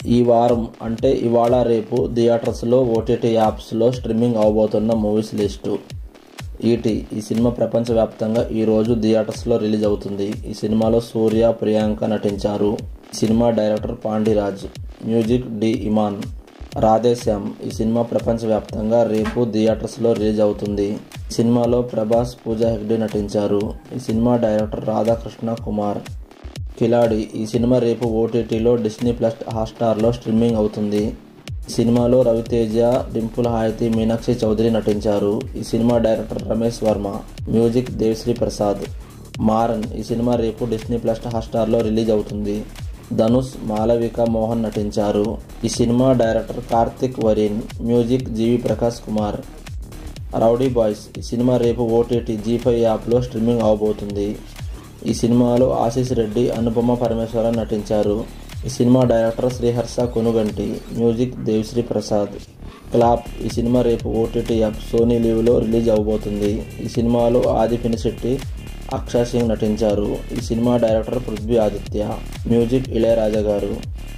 ఈ వారం అంటే ఇవాళ రేపు థియేటర్స్లో ఓటీటీ యాప్స్లో స్ట్రీమింగ్ అవబోతున్న మూవీస్ లిస్టు ఈటీ ఈ సినిమా ప్రపంచవ్యాప్తంగా ఈ రోజు థియేటర్స్లో రిలీజ్ అవుతుంది ఈ సినిమాలో సూర్య ప్రియాంక నటించారు ఈ cinema director Pandiraj music D ఇమాన్ రాధేశ్యామ్ ఈ సినిమా ప్రపంచవ్యాప్తంగా రేపు థియేటర్స్లో రిలీజ్ అవుతుంది ఈ సినిమాలో ప్రభాస్ పూజా హెగ్డే నటించారు ఈ సినిమా డైరెక్టర్ రాధాకృష్ణ కుమార్ కిలాడి ఈ సినిమా రేపు ఓటీటీలో డిస్నీ ప్లస్ హాట్స్టార్లో స్ట్రీమింగ్ అవుతుంది ఈ సినిమాలో రవితేజ డింపుల్ హాయతి మీనాక్షి చౌదరి నటించారు ఈ cinema director Ramesh Varma music Devi Sri Prasad Maran ఈ సినిమా రేపు డిస్నీ ప్లస్ హాట్స్టార్లో రిలీజ్ అవుతుంది ధనుష్ మాలవిక మోహన్ నటించారు ఈ సినిమా డైరెక్టర్ కార్తిక్ వరీన్ మ్యూజిక్ జీవి ప్రకాష్ కుమార్ రౌడీ బాయ్స్ ఈ సినిమా రేపు ఓటీటీ జీ ఫైవ్ యాప్లో స్ట్రీమింగ్ అవబోతుంది ఈ సినిమాలో ఆశీష్ రెడ్డి అనుపమ పరమేశ్వరన్ నటించారు ఈ cinema director Sriharsha Konuganti music Devi Sri Prasad clap ఈ సినిమా రేపు ఓటీటీ యాప్ సోనీ లీవ్లో రిలీజ్ అవబోతుంది ఈ సినిమాలో ఆది పినిశెట్టి అక్షయ్ సింగ్ నటించారు ఈ cinema director Prithvi Aditya music Ilaiyaraaja గారు